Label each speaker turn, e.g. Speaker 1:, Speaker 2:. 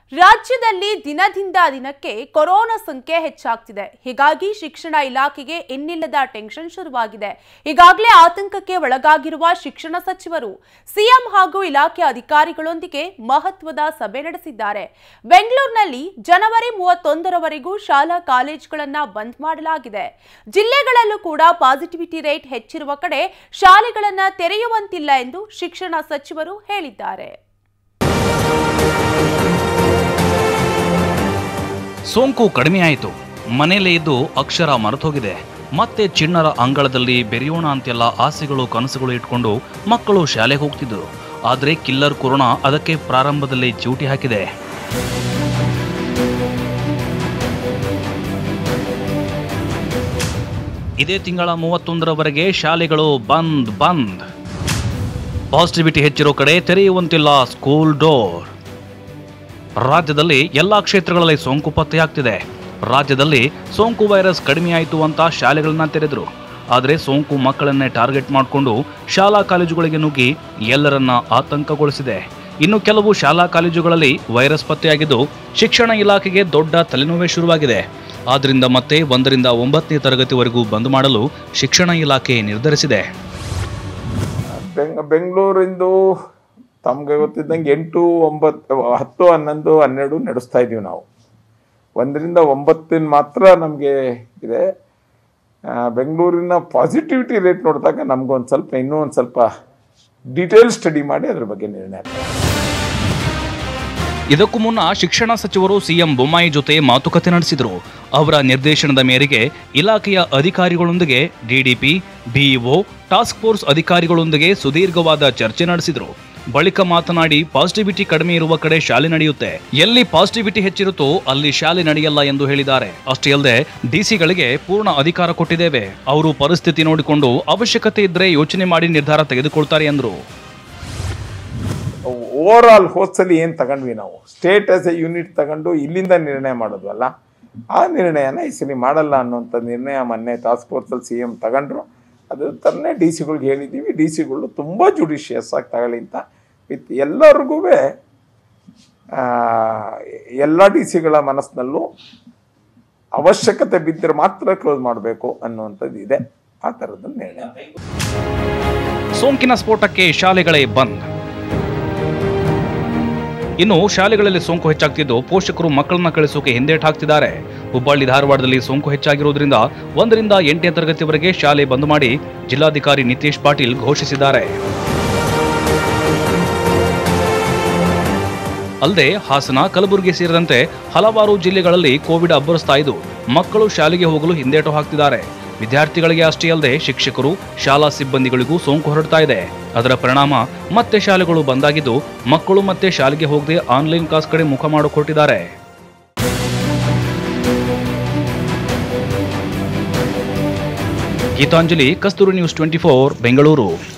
Speaker 1: ರಾಜ್ಯದಲ್ಲಿ ದಿನದಿಂದ ದಿನಕ್ಕೆ ಕೊರೋನಾ ಸಂಖ್ಯೆ ಹೆಚ್ಚಾಗ್ತಿದೆ ಹೀಗಾಗಿ ಶಿಕ್ಷಣ ಇಲಾಖೆಗೆ ಇನ್ನಿಲ್ಲದ ಟೆನ್ಷನ್ ಶುರುವಾಗಿದೆ ಈಗಾಗಲೇ ಆತಂಕಕ್ಕೆ ಒಳಗಾಗಿರುವ ಶಿಕ್ಷಣ ಸಚಿವರು ಸಿಎಂ ಹಾಗೂ ಇಲಾಖೆ ಅಧಿಕಾರಿಗಳೊಂದಿಗೆ ಮಹತ್ವದ ಸಭೆ ನಡೆಸಿದ್ದಾರೆ ಬೆಂಗಳೂರಿನಲ್ಲಿ ಜನವರಿ ಮೂವತ್ತೊಂದರವರೆಗೂ ಶಾಲಾ ಕಾಲೇಜುಗಳನ್ನ ಬಂದ್ ಮಾಡಲಾಗಿದೆ ಜಿಲ್ಲೆಗಳಲ್ಲೂ ಕೂಡ ಪಾಸಿಟಿವಿಟಿ ರೇಟ್ ಹೆಚ್ಚಿರುವ ಕಡೆ ಶಾಲೆಗಳನ್ನ ತೆರೆಯುವಂತಿಲ್ಲ ಎಂದು ಶಿಕ್ಷಣ ಸಚಿವರು ಹೇಳಿದ್ದಾರೆ
Speaker 2: ಸೋಂಕು ಕಡಿಮೆಯಾಯಿತು ಮನೆಯಲ್ಲೇ ಇದ್ದು ಅಕ್ಷರ ಮರೆತೋಗಿದೆ ಮತ್ತೆ ಚಿಣ್ಣರ ಅಂಗಳದಲ್ಲಿ ಬೆರೆಯೋಣ ಅಂತೆಲ್ಲ ಆಸೆಗಳು ಕನಸುಗಳು ಇಟ್ಕೊಂಡು ಮಕ್ಕಳು ಶಾಲೆಗೆ ಹೋಗ್ತಿದ್ರು ಆದರೆ ಕಿಲ್ಲರ್ ಕೊರೋನಾ ಅದಕ್ಕೆ ಪ್ರಾರಂಭದಲ್ಲಿ ಚ್ಯೂಟಿ ಹಾಕಿದೆ ಇದೇ ತಿಂಗಳ ಮೂವತ್ತೊಂದರವರೆಗೆ ಶಾಲೆಗಳು ಬಂದ್ ಬಂದ್ ಪಾಸಿಟಿವಿಟಿ ಹೆಚ್ಚಿರೋ ಕಡೆ ತೆರೆಯುವಂತಿಲ್ಲ ಸ್ಕೂಲ್ ಡೋರ್ ರಾಜ್ಯದಲ್ಲಿ ಎಲ್ಲಾ ಕ್ಷೇತ್ರಗಳಲ್ಲಿ ಸೋಂಕು ಪತ್ತೆಯಾಗ್ತಿದೆ ರಾಜ್ಯದಲ್ಲಿ ಸೋಂಕು ವೈರಸ್ ಕಡಿಮೆಯಾಯಿತು ಅಂತ ಶಾಲೆಗಳನ್ನ ತೆರೆದ್ರು ಆದರೆ ಸೋಂಕು ಮಕ್ಕಳನ್ನೇ ಟಾರ್ಗೆಟ್ ಮಾಡಿಕೊಂಡು ಶಾಲಾ ಕಾಲೇಜುಗಳಿಗೆ ನುಗ್ಗಿ ಎಲ್ಲರನ್ನ ಆತಂಕಗೊಳಿಸಿದೆ ಇನ್ನು ಕೆಲವು ಶಾಲಾ ಕಾಲೇಜುಗಳಲ್ಲಿ ವೈರಸ್ ಪತ್ತೆಯಾಗಿದ್ದು ಶಿಕ್ಷಣ ಇಲಾಖೆಗೆ ದೊಡ್ಡ ತಲೆನೋವೇ ಶುರುವಾಗಿದೆ ಆದ್ರಿಂದ ಮತ್ತೆ ಒಂದರಿಂದ ಒಂಬತ್ತನೇ ತರಗತಿವರೆಗೂ ಬಂದ್ ಮಾಡಲು ಶಿಕ್ಷಣ ಇಲಾಖೆ ನಿರ್ಧರಿಸಿದೆ
Speaker 3: ಬೆಂಗ್ ಬೆಂಗಳೂರಿಂದು ತಮ್ಗೆ ಗೊತ್ತಿದ್ದಂಗೆ ಎಂಟು ಒಂಬತ್ತು ಹತ್ತು ಹನ್ನೊಂದು ಹನ್ನೆರಡು ನಡೆಸ್ತಾ ಇದೀವಿ ನಾವು ಒಂದರಿಂದ ಒಂಬತ್ತಿನ ಮಾತ್ರ ನಮಗೆ ಇದೆ ಆ, ಬೆಂಗಳೂರಿನ ಪಾಸಿಟಿವಿಟಿ ರೇಟ್ ನೋಡಿದಾಗ ನಮ್ಗೊಂದು ಸ್ವಲ್ಪ ಇನ್ನೂ ಒಂದು ಸ್ವಲ್ಪ ಡೀಟೇಲ್ ಸ್ಟಡಿ ಮಾಡಿ ಅದ್ರ ಬಗ್ಗೆ ನಿರ್ಣಯ ತಗೊಳ್ತೀವಿ.
Speaker 2: ಇದಕ್ಕೂ ಮುನ್ನ ಶಿಕ್ಷಣ ಸಚಿವರು ಸಿಎಂ ಬೊಮ್ಮಾಯಿ ಜೊತೆ ಮಾತುಕತೆ ನಡೆಸಿದರು ಅವರ ನಿರ್ದೇಶನದ ಮೇರೆಗೆ ಇಲಾಖೆಯ ಅಧಿಕಾರಿಗಳೊಂದಿಗೆ ಡಿಡಿಪಿ ಬಿಇಒ ಟಾಸ್ಕ್ ಫೋರ್ಸ್ ಅಧಿಕಾರಿಗಳೊಂದಿಗೆ ಸುದೀರ್ಘವಾದ ಚರ್ಚೆ ನಡೆಸಿದರು ಬಳಿಕ ಮಾತನಾಡಿ ಪಾಸಿಟಿವಿಟಿ ಕಡಿಮೆ ಇರುವ ಕಡೆ ಶಾಲೆ ನಡೆಯುತ್ತೆ ಎಲ್ಲಿ ಪಾಸಿಟಿವಿಟಿ ಹೆಚ್ಚಿರುತ್ತೋ ಅಲ್ಲಿ ಶಾಲೆ ನಡೆಯಲ್ಲ ಎಂದು ಹೇಳಿದ್ದಾರೆ ಅಷ್ಟೇ ಅಲ್ಲದೆ ಡಿಸಿಗಳಿಗೆ ಪೂರ್ಣ ಅಧಿಕಾರ ಕೊಟ್ಟಿದ್ದೇವೆ ಅವರು ಪರಿಸ್ಥಿತಿ ನೋಡಿಕೊಂಡು ಅವಶ್ಯಕತೆ ಇದ್ರೆ ಯೋಚನೆ ಮಾಡಿ ನಿರ್ಧಾರ ತೆಗೆದುಕೊಳ್ತಾರೆ ಎಂದರು
Speaker 3: ಓವರ್ ಆಲ್ ಹೋದ್ಸಲಿ ಏನು ತಗೊಂಡ್ವಿ ನಾವು ಸ್ಟೇಟ್ ಆಸ್ ಎ ಯೂನಿಟ್ ತಗೊಂಡು ಇಲ್ಲಿಂದ ನಿರ್ಣಯ ಮಾಡೋದ್ವಲ್ಲ ಆ ನಿರ್ಣಯನ ಈ ಸಲ ಮಾಡಲ್ಲ ಅನ್ನೋಂಥ ನಿರ್ಣಯ ಮೊನ್ನೆ ಟಾಸ್ಕ್ ಫೋರ್ಸಲ್ಲಿ ಸಿ ಎಂ ತಗೊಂಡ್ರು ಅದು ತನ್ನೇ ಡಿ ಸಿಗಳಿಗೆ ಹೇಳಿದ್ದೀವಿ ಡಿ ಸಿಗಳು ತುಂಬ ಜುಡಿಷಿಯಸ್ ಆಗಿ ತಗೊಳ್ಳಿ ಅಂತ ವಿತ್ ಎಲ್ಲರಿಗೂ ಎಲ್ಲ ಡಿ ಸಿಗಳ ಮನಸ್ಸಿನಲ್ಲೂ ಅವಶ್ಯಕತೆ ಬಿದ್ದರೆ ಮಾತ್ರ ಕ್ಲೋಸ್ ಮಾಡಬೇಕು ಅನ್ನುವಂಥದ್ದು ಇದೆ ಆ ಥರದ ನಿರ್ಣಯ
Speaker 2: ಸೋಂಕಿನ ಸ್ಫೋಟಕ್ಕೆ ಶಾಲೆಗಳೇ ಬಂದ್ ಇನ್ನು ಶಾಲೆಗಳಲ್ಲಿ ಸೋಂಕು ಹೆಚ್ಚಾಗ್ತಿದ್ದು ಪೋಷಕರು ಮಕ್ಕಳನ್ನ ಕಳಿಸೋಕೆ ಹಿಂದೇಟ್ ಹಾಕ್ತಿದ್ದಾರೆ ಹುಬ್ಬಳ್ಳಿ ಧಾರವಾಡದಲ್ಲಿ ಸೋಂಕು ಹೆಚ್ಚಾಗಿರುವುದರಿಂದ ಒಂದರಿಂದ ಎಂಟನೇ ತರಗತಿವರೆಗೆ ಶಾಲೆ ಬಂದ್ ಮಾಡಿ ಜಿಲ್ಲಾಧಿಕಾರಿ ನಿತೇಶ್ ಪಾಟೀಲ್ ಘೋಷಿಸಿದ್ದಾರೆ ಅಲ್ಲದೆ ಹಾಸನ ಕಲಬುರಗಿ ಸೇರಿದಂತೆ ಹಲವಾರು ಜಿಲ್ಲೆಗಳಲ್ಲಿ ಕೋವಿಡ್ ಅಬ್ಬರಿಸ್ತಾ ಇದ್ದು ಮಕ್ಕಳು ಶಾಲೆಗೆ ಹೋಗಲು ಹಿಂದೇಟು ಹಾಕ್ತಿದ್ದಾರೆ ವಿದ್ಯಾರ್ಥಿಗಳಿಗೆ ಅಷ್ಟೇ ಅಲ್ಲದೆ ಶಿಕ್ಷಕರು ಶಾಲಾ ಸಿಬ್ಬಂದಿಗಳಿಗೂ ಸೋಂಕು ಹರಡ್ತಾ ಇದೆ ಅದರ ಪರಿಣಾಮ ಮತ್ತೆ ಶಾಲೆಗಳು ಬಂದಾಗಿದ್ದು ಮಕ್ಕಳು ಮತ್ತೆ ಶಾಲೆಗೆ ಹೋಗದೆ ಆನ್ಲೈನ್ ಕ್ಲಾಸ್ ಕಡೆ ಮುಖ ಮಾಡಿಕೊಟ್ಟಿದ್ದಾರೆ Geetanjali Kasturi news twenty four Bengaluru